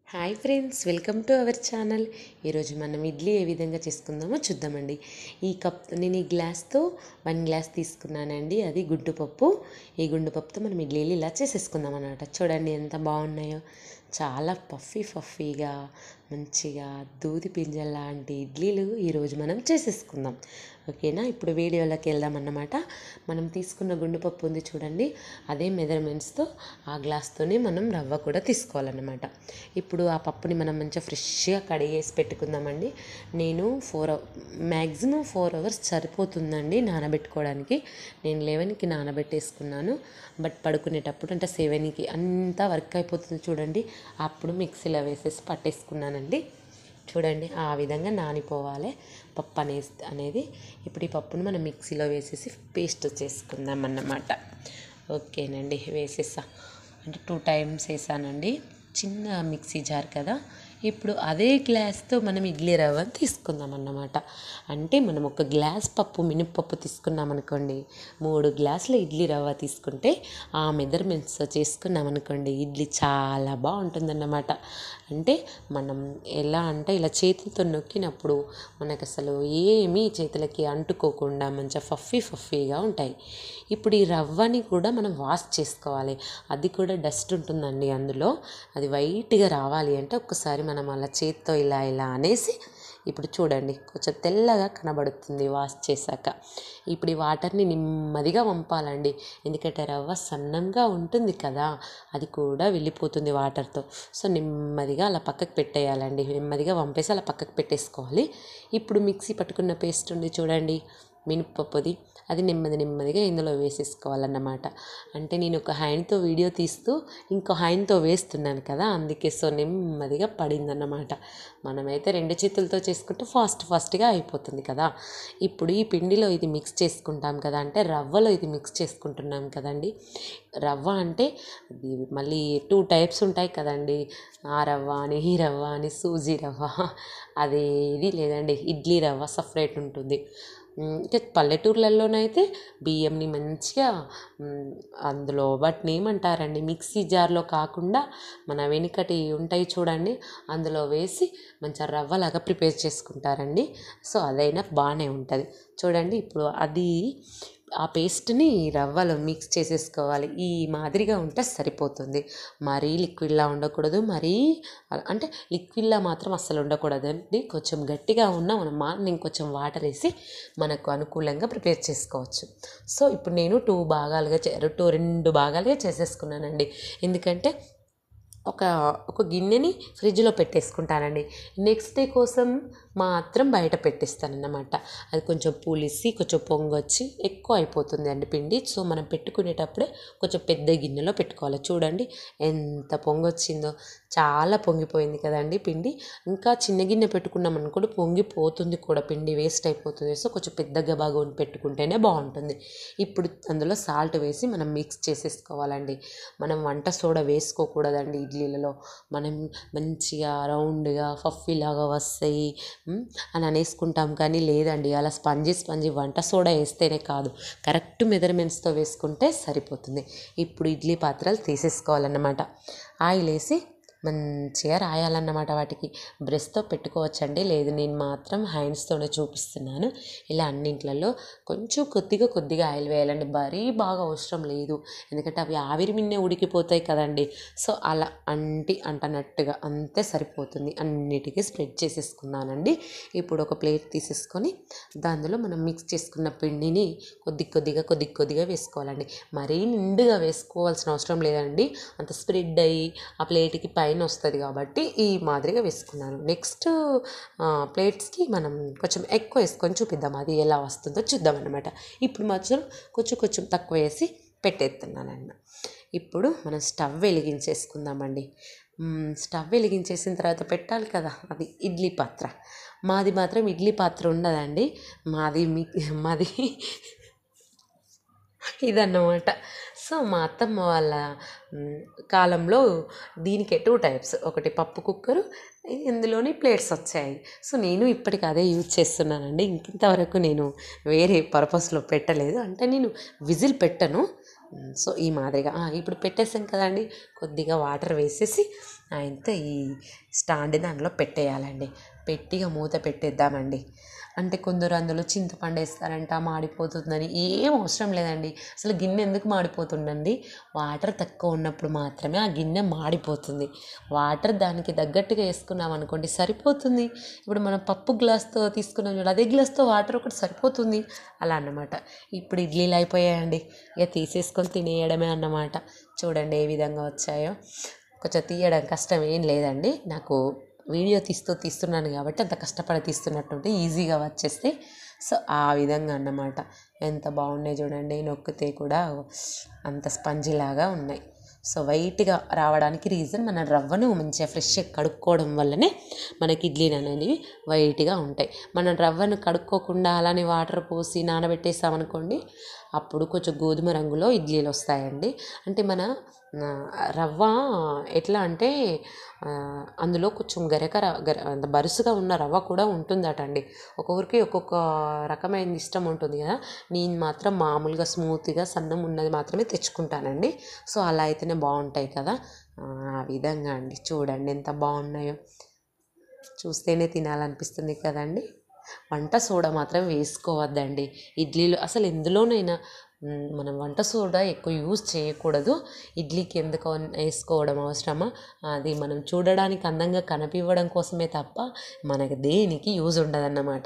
hi friends welcome to our channel ఈరోజు మనం ఇడ్లీ ఏ విధంగా చేసుకుందామో చూద్దామండి ఈ కప్ నేను ఈ గ్లాస్తో వన్ గ్లాస్ తీసుకున్నానండి అది గుడ్డు పప్పు ఈ గుండు పప్పుతో మనం ఇడ్లీలు ఇలా చేసేసుకుందాం అన్నమాట చూడండి ఎంత బాగున్నాయో చాలా పఫీ పఫీగా మంచిగా దూది పింజల్ లాంటి ఇడ్లీలు ఈరోజు మనం చేసేసుకుందాం ఓకేనా ఇప్పుడు వీడియోలోకి వెళ్దాం అన్నమాట మనం తీసుకున్న గుండు పప్పు ఉంది చూడండి అదే మెజర్మెంట్స్తో ఆ గ్లాస్తోనే మనం రవ్వ కూడా తీసుకోవాలన్నమాట ఇప్పుడు ఆ పప్పుని మనం మంచిగా ఫ్రెష్గా కడిగేసి పెట్టుకుందామండి నేను ఫోర్ మ్యాక్సిమం ఫోర్ అవర్స్ సరిపోతుందండి నానబెట్టుకోవడానికి నేను లెవెన్కి నానబెట్టేసుకున్నాను బట్ పడుకునేటప్పుడు అంటే సెవెన్కి అంతా వర్క్ అయిపోతుంది చూడండి అప్పుడు మిక్సీలో వేసేసి పట్టేసుకున్నానండి చూడండి ఆ విధంగా నానిపోవాలి పప్పు అనే అనేది ఇప్పుడు ఈ పప్పును మనం మిక్సీలో వేసేసి పేస్ట్ చేసుకుందాం అన్నమాట ఓకేనండి వేసేసా అంటే టూ టైమ్స్ వేసానండి చిన్న మిక్సీ జార్ కదా ఇప్పుడు అదే గ్లాస్తో మనం ఇడ్లీ రవ్వని తీసుకుందాం అన్నమాట అంటే మనం ఒక గ్లాస్ పప్పు మినప్పప్పు తీసుకున్నాం అనుకోండి మూడు గ్లాసుల ఇడ్లీ రవ్వ తీసుకుంటే ఆ మెజర్మెంట్స్ చేసుకున్నాం అనుకోండి ఇడ్లీ చాలా బాగుంటుందన్నమాట అంటే మనం ఎలా అంటే ఇలా చేతులతో నొక్కినప్పుడు మనకు అసలు ఏమీ చేతులకి అంటుకోకుండా మంచిగా ఫఫీ ఫఫీగా ఉంటాయి ఇప్పుడు ఈ రవ్వని కూడా మనం వాష్ చేసుకోవాలి అది కూడా డస్ట్ ఉంటుందండి అందులో అది వైట్గా రావాలి అంటే ఒక్కసారి మనం అలా చేత్తో ఇలా ఇలా అనేసి ఇప్పుడు చూడండి కొంచెం తెల్లగా కనబడుతుంది వాష్ చేశాక ఇప్పుడు ఈ వాటర్ని నెమ్మదిగా వంపాలండి ఎందుకంటే రవ్వ సన్నంగా ఉంటుంది కదా అది కూడా వెళ్ళిపోతుంది వాటర్తో సో నెమ్మదిగా అలా పక్కకు పెట్టేయాలండి నెమ్మదిగా వంపేసి అలా పక్కకు పెట్టేసుకోవాలి ఇప్పుడు మిక్సీ పట్టుకున్న పేస్ట్ ఉంది చూడండి మినప్పప్పుది అది నెమ్మది నెమ్మదిగా ఇందులో వేసేసుకోవాలన్నమాట అంటే నేను ఒక హ్యాండ్తో వీడియో తీస్తూ ఇంకో హ్యాండ్తో వేస్తున్నాను కదా అందుకే సో నెమ్మదిగా పడిందన్నమాట మనమైతే రెండు చేతులతో చేసుకుంటే ఫాస్ట్ ఫాస్ట్గా అయిపోతుంది కదా ఇప్పుడు ఈ పిండిలో ఇది మిక్స్ చేసుకుంటాం కదా అంటే రవ్వలో ఇది మిక్స్ చేసుకుంటున్నాం కదండి రవ్వ అంటే అది మళ్ళీ టూ టైప్స్ ఉంటాయి కదండి ఆ రవ్వ అని ఈ రవ్వ అని సూజీ రవ్వ అది ఇది లేదండి ఇడ్లీ రవ్వ సపరేట్ ఉంటుంది ఇంకా పల్లెటూర్లలోనైతే బియ్యంని మంచిగా అందులో వాటిని ఏమంటారండి మిక్సీ జార్లో కాకుండా మన వెనుకటి ఉంటాయి చూడండి అందులో వేసి మంచిగా రవ్వలాగా ప్రిపేర్ చేసుకుంటారండి సో అదైనా బాగానే ఉంటుంది చూడండి ఇప్పుడు అది ఆ పేస్ట్ని రవ్వలో మిక్స్ చేసేసుకోవాలి ఈ మాదిరిగా ఉంటే సరిపోతుంది మరీ లిక్విడ్లా ఉండకూడదు మరీ అంటే లిక్విడ్లా మాత్రం అస్సలు ఉండకూడదండి కొంచెం గట్టిగా ఉన్న మనం మార్నింగ్ కొంచెం వాటర్ వేసి మనకు అనుకూలంగా ప్రిపేర్ చేసుకోవచ్చు సో ఇప్పుడు నేను టూ భాగాలుగా టూ రెండు భాగాలుగా చేసేసుకున్నానండి ఎందుకంటే ఒక ఒక గిన్నెని ఫ్రిడ్జ్లో పెట్టేసుకుంటానండి నెక్స్ట్ డే కోసం మాత్రం బయట పెట్టేస్తానన్నమాట అది కొంచెం పులిసి కొంచెం పొంగొచ్చి ఎక్కువ అయిపోతుంది అండి పిండి సో మనం పెట్టుకునేటప్పుడే కొంచెం పెద్ద గిన్నెలో పెట్టుకోవాలి చూడండి ఎంత పొంగొచ్చిందో చాలా పొంగిపోయింది కదండి పిండి ఇంకా చిన్న గిన్నె పెట్టుకున్నాం అనుకోండి పొంగిపోతుంది కూడా పిండి వేస్ట్ అయిపోతుంది సో కొంచెం పెద్దగా బాగా పెట్టుకుంటేనే బాగుంటుంది ఇప్పుడు అందులో సాల్ట్ వేసి మనం మిక్స్ చేసేసుకోవాలండి మనం వంట సోడా వేసుకోకూడదండి ఇడ్లీలలో మనం మంచిగా రౌండ్గా ఫఫీలాగా వస్తాయి అని అనేసుకుంటాం కానీ లేదండి అలా స్పంజీ స్పంజీ వంట సోడా వేస్తేనే కాదు కరెక్ట్ మెజర్మెంట్స్తో వేసుకుంటే సరిపోతుంది ఇప్పుడు ఇడ్లీ పాత్రలు తీసేసుకోవాలన్నమాట ఆయిల్ వేసి మంచిగా రాయాలన్నమాట వాటికి బ్రష్తో పెట్టుకోవచ్చండి లేదు నేను మాత్రం హ్యాండ్స్తోనే చూపిస్తున్నాను ఇలా అన్నింట్లలో కొంచెం కొద్దిగా కొద్దిగా ఆయిల్ వేయాలండి మరీ బాగా అవసరం లేదు ఎందుకంటే అవి ఆవిరి మిన్నే ఉడికిపోతాయి కదండి సో అలా అంటి అంటనట్టుగా అంతే సరిపోతుంది అన్నిటికీ స్ప్రెడ్ చేసేసుకున్నానండి ఇప్పుడు ఒక ప్లేట్ తీసేసుకొని దానిలో మనం మిక్స్ చేసుకున్న పిండిని కొద్ది కొద్దిగా కొద్ది కొద్దిగా వేసుకోవాలండి మరీ నిండుగా వేసుకోవాల్సిన అవసరం లేదండి అంత స్ప్రెడ్ అయ్యి ఆ ప్లేట్కి పై పైన వస్తుంది కాబట్టి ఈ మాదిరిగా వేసుకున్నాను నెక్స్ట్ ప్లేట్స్కి మనం కొంచెం ఎక్కువ వేసుకొని చూపిద్దాం అది ఎలా వస్తుందో చూద్దాం అనమాట ఇప్పుడు మాత్రం కొంచెం కొంచెం తక్కువ వేసి పెట్టేస్తున్నాను ఇప్పుడు మనం స్టవ్ వెలిగించేసుకుందామండి స్టవ్ వెలిగించేసిన తర్వాత పెట్టాలి కదా అది ఇడ్లీ పాత్ర మాది మాత్రం ఇడ్లీ పాత్ర ఉండదండి మాది మీ మాది ఇదన్నమాట సో మా అత్తమ్మ వాళ్ళ కాలంలో దీనికే టూ టైప్స్ ఒకటి పప్పు కుక్కరు ఇందులోని ప్లేట్స్ వచ్చాయి సో నేను ఇప్పటికి అదే యూజ్ చేస్తున్నానండి ఇంతవరకు నేను వేరే పర్పస్లో పెట్టలేదు అంటే నేను విజిల్ పెట్టను సో ఈ మాదిరిగా ఇప్పుడు పెట్టేసాం కదండి కొద్దిగా వాటర్ వేసేసి అయితే ఈ స్టాండ్ దాంట్లో పెట్టేయాలండి పెట్టి ఇక మూత పెట్టేద్దామండి అంటే కొందరు అందులో చింతపండు వేస్తారంట మాడిపోతుందని ఏం అవసరం లేదండి అసలు గిన్నె ఎందుకు మాడిపోతుందండి వాటర్ తక్కువ ఉన్నప్పుడు మాత్రమే ఆ గిన్నె మాడిపోతుంది వాటర్ దానికి తగ్గట్టుగా వేసుకున్నాం అనుకోండి సరిపోతుంది ఇప్పుడు మనం పప్పు గ్లాస్తో తీసుకున్నాం చూడ అదే గ్లాస్తో వాటర్ ఒకటి సరిపోతుంది అలా అన్నమాట ఇప్పుడు ఇడ్లీలు అయిపోయాయండి ఇక తీసేసుకొని తినేయడమే అన్నమాట చూడండి ఏ విధంగా వచ్చాయో కొంచెం తీయడం కష్టం ఏం లేదండి నాకు వీడియో తీస్తూ తీస్తున్నాను కాబట్టి అంత కష్టపడి తీస్తున్నట్టుంటే ఈజీగా వచ్చేస్తే సో ఆ విధంగా అన్నమాట ఎంత బాగున్నాయి చూడండి నొక్కితే కూడా అంత స్పంజీ లాగా ఉన్నాయి సో వైట్గా రావడానికి రీజన్ మన రవ్వను మంచిగా ఫ్రెష్గా కడుక్కోవడం వల్లనే మనకి ఇడ్లీలు అనేవి వైట్గా ఉంటాయి మనం రవ్వను కడుక్కోకుండా అలానే వాటర్ పోసి నానబెట్టేసామనుకోండి అప్పుడు కొంచెం గోధుమ రంగులో ఇడ్లీలు వస్తాయండి అంటే మన ఆ, రవ్వ ఎట్లా అంటే ఆ, అందులో కొంచెం గరక ర- గర అంత బరుసుగా ఉన్న రవ్వ కూడా ఉంటుందట అండి ఒక్కొక్కరికి ఒక్కొక్క రకమైన ఇష్టం ఉంటుంది కదా నేను మాత్రం మామూలుగా స్మూత్గా సన్నం ఉన్నది మాత్రమే తెచ్చుకుంటానండి సో అలా అయితేనే బాగుంటాయి కదా ఆ ఆ విధంగా అండి చూడండి ఎంత బాగున్నాయో చూస్తేనే తినాలనిపిస్తుంది కదండి వంట సోడా మాత్రం వేసుకోవద్దండి ఇడ్లీలు అసలు ఎందులోనైనా మ్, మనం వంట సోడా ఎక్కువ యూజ్ చేయకూడదు ఇడ్లీకి ఎందుకు అన్- వేసుకోవడం అవసరమా అది మనం చూడడానికి అందంగా కనిపించడం కోసమే తప్ప మనకి దేనికి యూజ్ ఉండదన్నమాట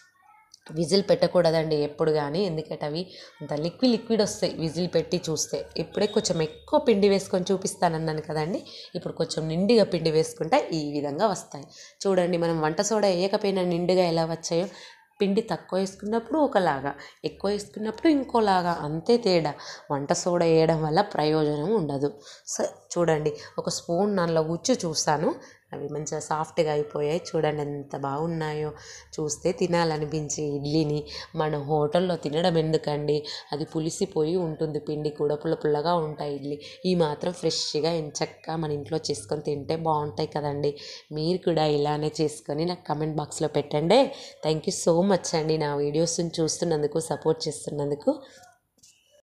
విజిల్ పెట్టకూడదండి ఎప్పుడు కానీ ఎందుకంటే అవి అంత లిక్విడ్ లిక్విడ్ వస్తాయి విజిల్ పెట్టి చూస్తే ఇప్పుడే కొంచెం ఎక్కువ పిండి వేసుకొని చూపిస్తానన్నాను కదండి ఇప్పుడు కొంచెం నిండుగా పిండి వేసుకుంటే ఈ విధంగా వస్తాయి చూడండి మనం వంట సోడా వేయకపోయినా నిండుగా ఎలా వచ్చాయో పిండి తక్కువ వేసుకున్నప్పుడు ఒకలాగా ఎక్కువ వేసుకున్నప్పుడు ఇంకోలాగా అంతే తేడా వంట సోడా వేయడం వల్ల ప్రయోజనం ఉండదు సో చూడండి ఒక స్పూన్ దానిలో గుచ్చి చూస్తాను అవి మంచిగా సాఫ్ట్గా అయిపోయాయి చూడండి ఎంత బాగున్నాయో చూస్తే తినాలనిపించే ఇడ్లీని మన హోటల్లో తినడం ఎందుకండి అది పులిసిపోయి ఉంటుంది పిండి కూడా పుల్ల పుల్లగా ఉంటాయి ఇడ్లీ ఈ మాత్రం ఫ్రెష్గా ఎంచక్కా మన ఇంట్లో చేసుకొని తింటే బాగుంటాయి కదండి మీరు కూడా ఇలానే చేసుకొని నాకు కమెంట్ బాక్స్లో పెట్టండి థ్యాంక్ యూ సో మచ్ అండి నా వీడియోస్ని చూస్తున్నందుకు సపోర్ట్ చేస్తున్నందుకు